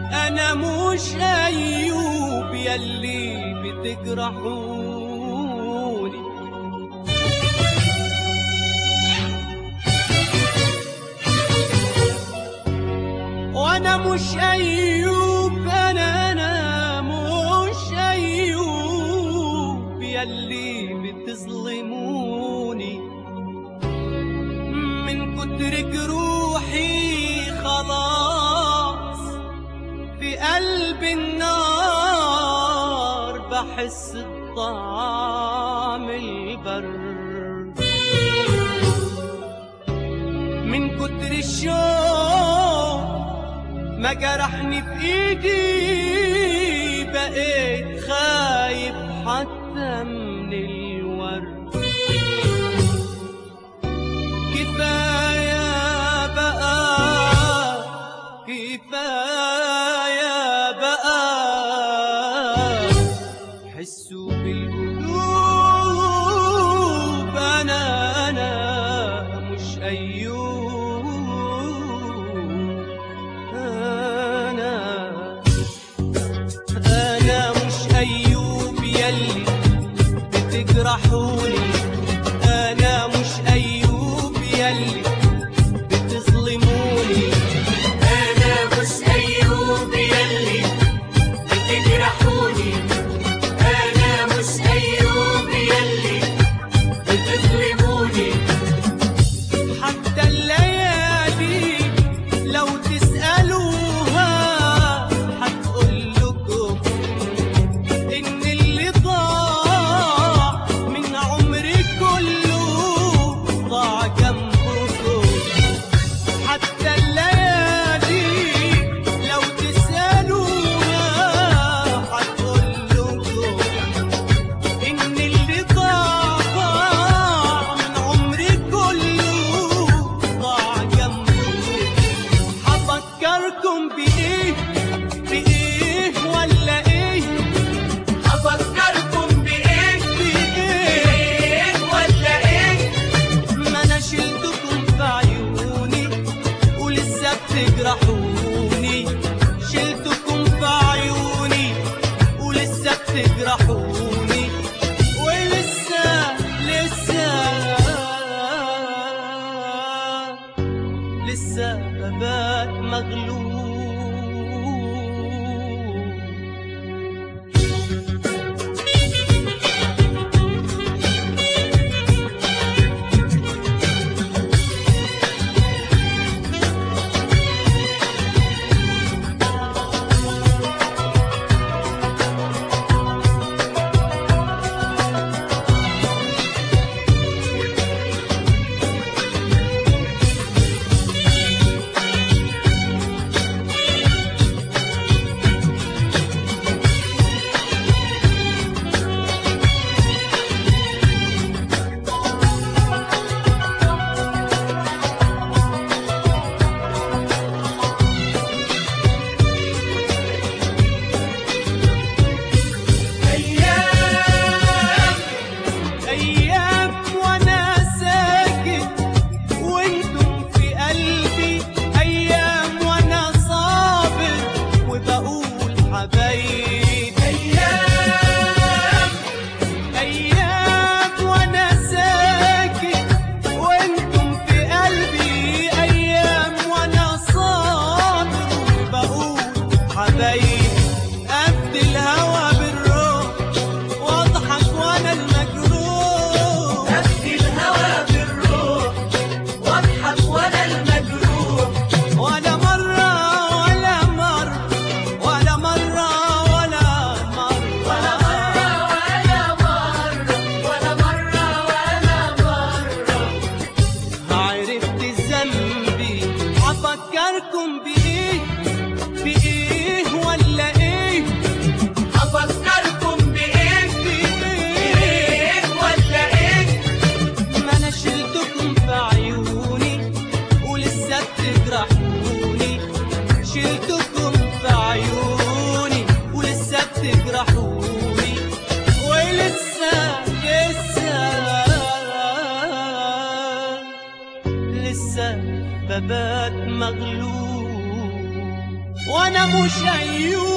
انا مش ايوب يلي بتجرحوني وانا مش ايوب انا انا مش ايوب يلي بتظلموني من كتر جروحي خلاص في قلب النار بحس بطعم البرد من كتر الشوق ما جرحني في ايدي بقيت خايف حتى من الورد كفاية بقى كفاية بقى حسوا بالقلوب أنا أنا مش أيوب أنا أنا مش أيوب يلي بتجرحوني أنا مش أيوب يلي بتظلموني أنا مش أيوب يلي بتجرحوني أنا مش أيوب يلي بتظلموني حتى الليالي لو تسألوها هتقول لكم إن اللي ضاع من عمري كله ضاع جنبكم حتى الليالي لو تسألوها هتقول لكم إن اللي ضاع ضاع من عمري كله ضاع جنبكم هفكركم بإيه بإيه ولا إيه أفكركم بإيه بإيه إيه ولا إيه ما أنا شلتكم في عيوني ولسه بتجرحوني شلتكم في عيوني ولسه بتجرحوني ولسه لسه لسه ببات مغلوب أيام أيام وأنا ساكت وأنتم في قلبي أيام وأنا صابر وبقول حبايبي أيام أيام وأنا ساكت وأنتم في قلبي أيام وأنا صابر وبقول حبايبي قد الهوى بالروح واضحك وأنا المجروح أبكي الهوى بالروح واضحك وأنا المجروح ولا مرة ولا مرة ولا مرة ولا مرة ولا مرة ولا مرة ولا مرة ولا مرة عرفت ذنبي هفكركم بإيه بإيه ولا إيه أفكركم بإيه بإيه إيه ولا إيه ما أنا شلتكم في عيوني ولسه بتجرحوني شلتكم في عيوني ولسه بتجرحوني ولسه لسه لسه ببات مغلوب وانا انا مش عيوني